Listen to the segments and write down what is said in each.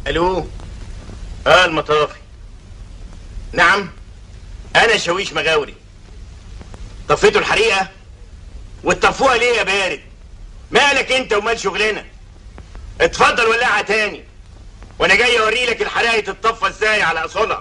الو اه المطافي نعم انا شاويش مغاوري طفيتوا الحريقه وتطفوها ليه يا بارد مالك انت ومال شغلنا اتفضل ولعها تاني وانا جاي اوري لك الحرائق تتطفى ازاي على اصولها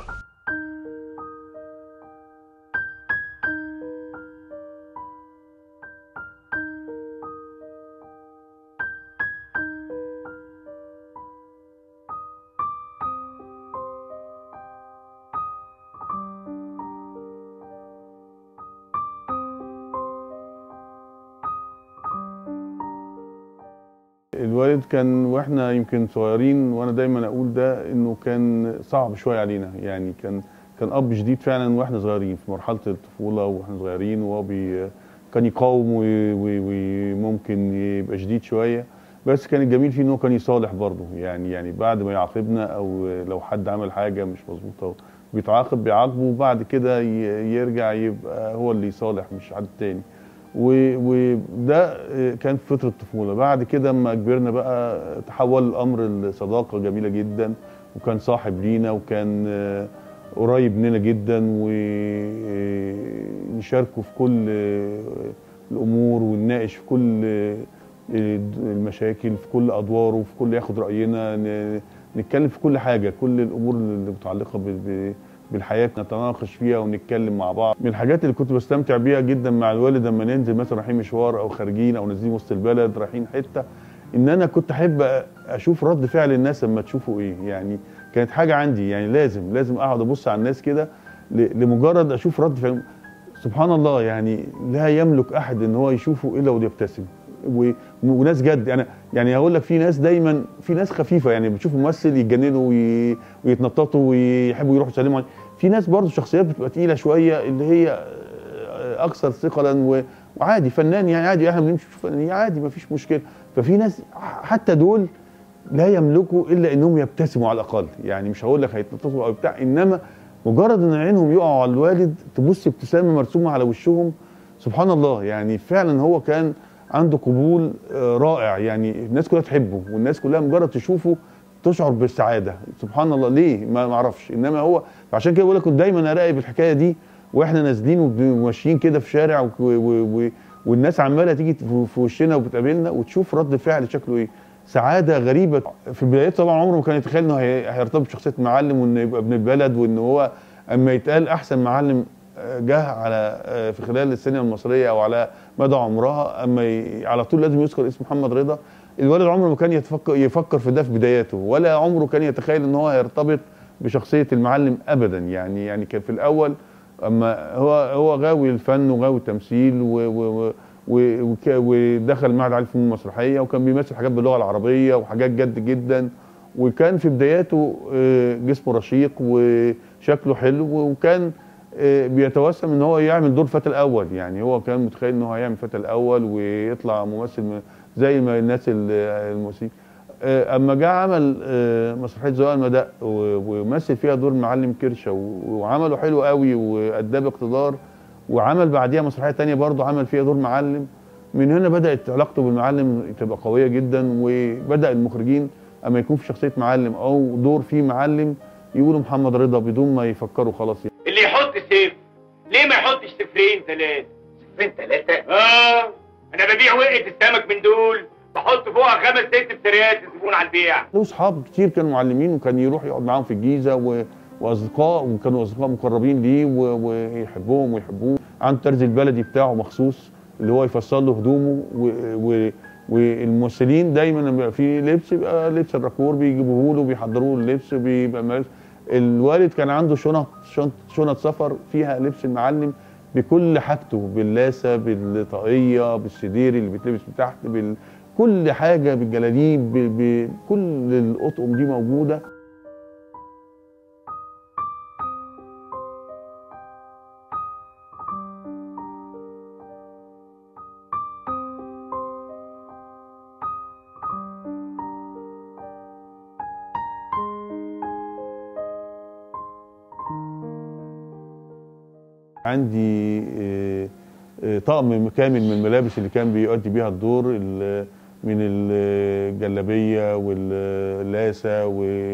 الوالد كان واحنا يمكن صغيرين وانا دايما اقول ده انه كان صعب شويه علينا يعني كان كان اب شديد فعلا واحنا صغيرين في مرحله الطفوله واحنا صغيرين وهو بي كان يقاوم و- و- وممكن يبقى شديد شويه بس كان الجميل فيه انه كان يصالح برضه يعني يعني بعد ما يعاقبنا او لو حد عمل حاجه مش مظبوطه بيتعاقب بيعاقبه وبعد كده ي- يرجع يبقى هو اللي يصالح مش حد تاني و- وده كان في فتره الطفوله بعد كده اما كبرنا بقى تحول الامر لصداقه جميله جدا وكان صاحب لينا وكان آه، قريب مننا جدا ونشاركه في كل آه، الامور ونناقش في كل آه، المشاكل في كل ادواره في كل ياخد راينا ن- نتكلم في كل حاجه كل الامور اللي متعلقه ب- ب- بالحياه نتناقش فيها ونتكلم مع بعض من الحاجات اللي كنت بستمتع بيها جدا مع الوالد لما ننزل مثلا رايحين مشوار او خارجين او نازلين وسط البلد رايحين حته ان انا كنت احب اشوف رد فعل الناس لما تشوفوا ايه يعني كانت حاجه عندي يعني لازم لازم اقعد ابص على الناس كده ل- لمجرد اشوف رد فعل سبحان الله يعني لا يملك احد ان هو يشوفه الا ويبتسم و- وناس جد يعني يعني هقول لك في ناس دايما في ناس خفيفه يعني بتشوف ممثل يتجننوا وي- ويتنططوا ويحبوا يروحوا يسلموا عليه في ناس برضه شخصيات بتبقى تقيله شويه اللي هي اكثر ثقلا و- وعادي فنان يعني عادي احنا بنمشي نشوف فنانين عادي ما فيش مشكله ففي ناس حتى دول لا يملكوا الا انهم يبتسموا على الاقل يعني مش هقول لك هيتنططوا او بتاع انما مجرد ان عينهم يقعوا على الوالد تبص ابتسامه مرسومه على وشهم سبحان الله يعني فعلا هو كان عنده قبول آه، رائع يعني الناس كلها تحبه والناس كلها مجرد تشوفه تشعر بالسعاده سبحان الله ليه ما معرفش انما هو عشان كده بقول لك كنت دايما اراقب الحكايه دي واحنا نازلين وماشيين كده في شارع و و و والناس عماله تيجي في في وشنا وبتقابلنا وتشوف رد الفعل شكله ايه سعاده غريبه في البدايات طبعا عمره ما كان يتخيل انه هي- هيرتبط بشخصيه معلم وانه يبقى ابن البلد وان هو اما يتقال احسن معلم آه، جه على آه، في خلال السينما المصريه او على مدى عمرها اما ي- على طول لازم يذكر اسم محمد رضا الولد عمره ما كان يتفكر يفكر في ده في بداياته ولا عمره كان يتخيل ان هو هيرتبط بشخصيه المعلم ابدا يعني يعني كان في الاول اما هو هو غاوي الفن وغاوي التمثيل و و و و- وك- ودخل معهد عالي الفنون المسرحيه وكان بيمثل حاجات باللغه العربيه وحاجات جد جدا وكان في بداياته آه، جسمه رشيق وشكله حلو وكان آه، بيتوسم ان هو يعمل دور فتى الاول يعني هو كان متخيل ان هو هيعمل فتى الاول ويطلع ممثل م- زي ما الناس ال- الموسيقى آه، اما جه عمل آه، مسرحيه زوال المدق و- ومثل فيها دور المعلم كرشه و- وعمله حلو قوي واداه باقتدار وعمل بعديها مسرحيه تانية برضه عمل فيها دور معلم من هنا بدات علاقته بالمعلم تبقى قويه جدا وبدا المخرجين اما يكون في شخصيه معلم او دور فيه معلم يقولوا محمد رضا بدون ما يفكروا خلاص يعني. اللي يحط سيف ليه ما يحطش سفرين ثلاثة سفرين ثلاثة؟ اه انا ببيع وقت السمك من دول بحط فوقها خمس ست بسريات يسيبون على البيع له اصحاب كتير كانوا معلمين وكان يروح يقعد معاهم في الجيزه و... واصدقاء وكانوا اصدقاء مقربين ليه و... ويحبوهم ويحبوه عنده ترز البلدي بتاعه مخصوص اللي هو يفصل له هدومه و... و... والممثلين دايما لما بيبقى في لبس يبقى لبس الراكور بيجيبوه له بيحضروا له اللبس بيبقى ملابس الوالد كان عنده شنط شنط شنط سفر فيها لبس المعلم بكل حاجته باللاسه بالطاقيه بالسدير اللي بيتلبس من تحت بال... كل حاجه بالجلاليب ب... ب... كل الاطقم دي موجوده عندي آه، آه، طقم كامل من الملابس اللي كان بيؤدي بيها الدور ال- من الجلابيه واللاسه و-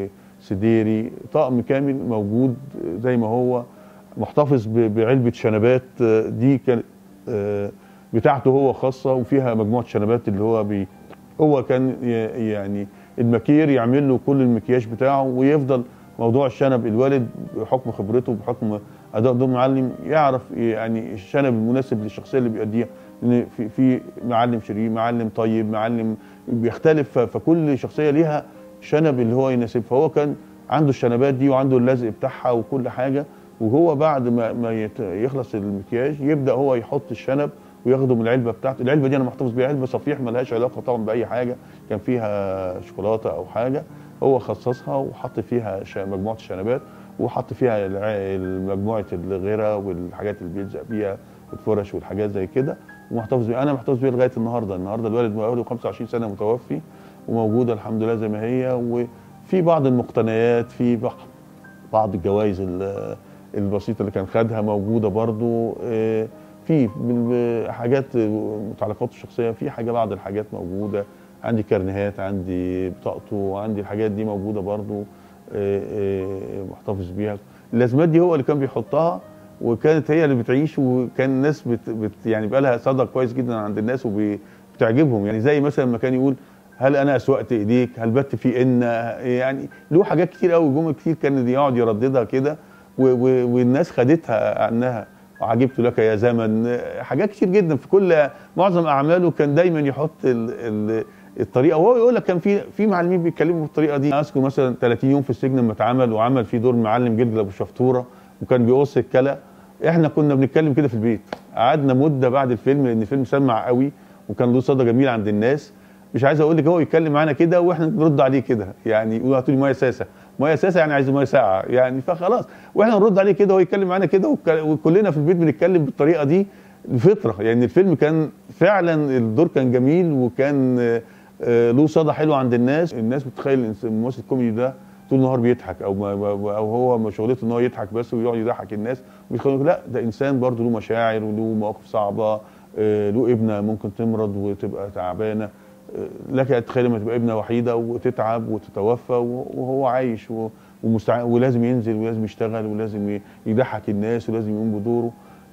سديري طقم كامل موجود زي ما هو محتفظ ب- بعلبه شنبات آه، دي كانت آه، بتاعته هو خاصه وفيها مجموعه شنبات اللي هو بي هو كان ي- يعني المكير يعمل له كل المكياج بتاعه ويفضل موضوع الشنب الوالد بحكم خبرته بحكم اداء دور معلم يعرف يعني الشنب المناسب للشخصيه اللي بيأديها لان في في معلم شرير معلم طيب معلم بيختلف ف- فكل شخصيه ليها شنب اللي هو يناسب فهو كان عنده الشنبات دي وعنده اللزق بتاعها وكل حاجه وهو بعد ما ما يت- يخلص المكياج يبدا هو يحط الشنب وياخده من العلبه بتاعته العلبه دي انا محتفظ بيها علبه صفيح ملهاش علاقه طبعا باي حاجه كان فيها شوكولاته او حاجه هو خصصها وحط فيها ش- مجموعه الشنبات وحط فيها الع- مجموعه الغيره والحاجات اللي بيلزق بيها الفرش والحاجات زي كده ومحتفظ بيها انا محتفظ بيها لغايه النهارده النهارده الوالد بقاله 25 سنه متوفي وموجوده الحمد لله زي ما هي وفي بعض المقتنيات في بعض بعض الجوائز ال- البسيطه اللي كان خدها موجوده برضو آه، في بال- حاجات متعلقاته الشخصيه في حاجه بعض الحاجات موجوده عندي كارنيهات عندي بطاقته عندي الحاجات دي موجوده برضو آه، آه، محتفظ بيها اللازمات دي هو اللي كان بيحطها وكانت هي اللي بتعيش وكان الناس بت, بت يعني بقى لها صدى كويس جدا عند الناس وبتعجبهم يعني زي مثلا ما كان يقول هل انا اسوأت ايديك هل بت في ان يعني له حاجات كتير قوي جمل كتير كان يقعد يرددها كده و- و- والناس خدتها عنها وعجبت لك يا زمن حاجات كتير جدا في كل معظم اعماله كان دايما يحط ال ال الطريقه وهو يقول لك كان في في معلمين بيتكلموا بالطريقه دي اذكر مثلا 30 يوم في السجن لما اتعمل وعمل فيه دور معلم جلجل ابو شفطوره وكان بيقص الكلى احنا كنا بنتكلم كده في البيت قعدنا مده بعد الفيلم لان الفيلم سمع قوي وكان له صدى جميل عند الناس مش عايز اقول لك هو يتكلم معانا كده واحنا بنرد عليه كده يعني يقول هاتوا لي ميه ساسه ميه ساسه يعني عايز ميه ساقعه يعني فخلاص واحنا نرد عليه كده وهو يتكلم معانا كده وك- وكلنا في البيت بنتكلم بالطريقه دي الفطره يعني الفيلم كان فعلا الدور كان جميل وكان آه، آه، له صدى حلو عند الناس الناس بتتخيل الإنس- الممثل الكوميدي ده طول النهار بيضحك او ما ما- او هو ما شغلته ان هو يضحك بس ويقعد يضحك الناس ويتخيلوا لا ده انسان برضه له مشاعر وله مواقف صعبه آه، له ابنه ممكن تمرض وتبقى تعبانه آه، لك ان تتخيل لما تبقى ابنه وحيده وتتعب وتتوفى و- وهو عايش و- ومستع... ولازم ينزل ولازم يشتغل ولازم ي- يضحك الناس ولازم يقوم بدوره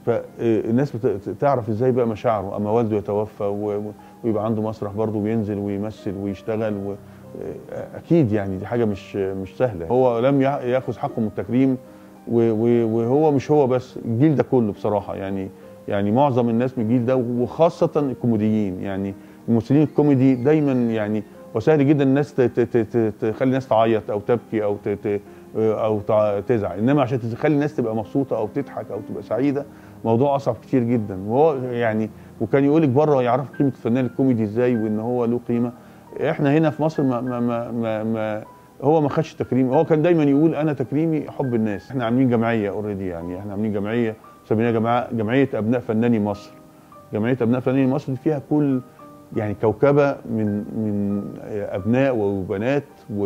فالناس بت- تعرف ازاي بقى مشاعره اما والده يتوفى و- و- ويبقى عنده مسرح برضه وينزل ويمثل ويشتغل و... اكيد يعني دي حاجه مش مش سهله هو لم يا- ياخذ حقه من التكريم و- و- وهو مش هو بس الجيل ده كله بصراحه يعني يعني معظم الناس من الجيل ده وخاصه الكوميديين يعني الممثلين الكوميدي دايما يعني وسهل جدا الناس ت- ت- ت- تخلي الناس تعيط او تبكي او ت- ت- او تع- تزعل انما عشان تخلي الناس تبقى مبسوطه او تضحك او تبقى سعيده موضوع اصعب كتير جدا وهو يعني وكان يقول لك بره يعرف قيمه الفنان الكوميدي ازاي وان هو له قيمه احنا هنا في مصر ما ما ما, ما, ما هو ما خدش تكريم هو كان دايما يقول انا تكريمي حب الناس احنا عاملين جمعيه اوريدي يعني احنا عاملين جمعيه سميناها جماعه جمعيه ابناء فناني مصر جمعيه ابناء فناني مصر دي فيها كل يعني كوكبه من من ابناء وبنات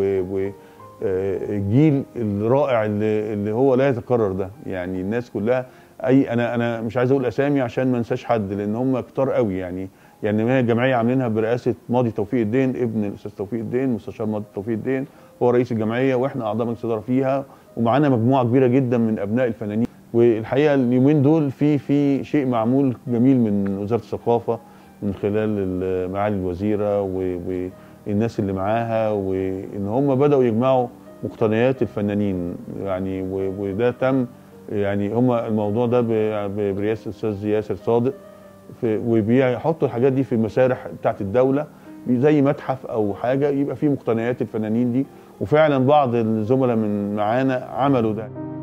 وجيل الرائع اللي, اللي هو لا يتكرر ده يعني الناس كلها اي انا انا مش عايز اقول اسامي عشان ما انساش حد لان هم كتار قوي يعني يعني هي الجمعيه عاملينها برئاسه ماضي توفيق الدين ابن الاستاذ توفيق الدين مستشار ماضي توفيق الدين هو رئيس الجمعيه واحنا اعضاء مجلس الاداره فيها ومعانا مجموعه كبيره جدا من ابناء الفنانين والحقيقه اليومين دول في في شيء معمول جميل من وزاره الثقافه من خلال ال- معالي الوزيره و- والناس اللي معاها وان هم بداوا يجمعوا مقتنيات الفنانين يعني و- وده تم يعني هم الموضوع ده ب- ب- برئاسه الاستاذ ياسر صادق في وبيحطوا الحاجات دي في المسارح بتاعت الدوله زي متحف او حاجه يبقى فيه مقتنيات الفنانين دي وفعلا بعض الزملاء من معانا عملوا ده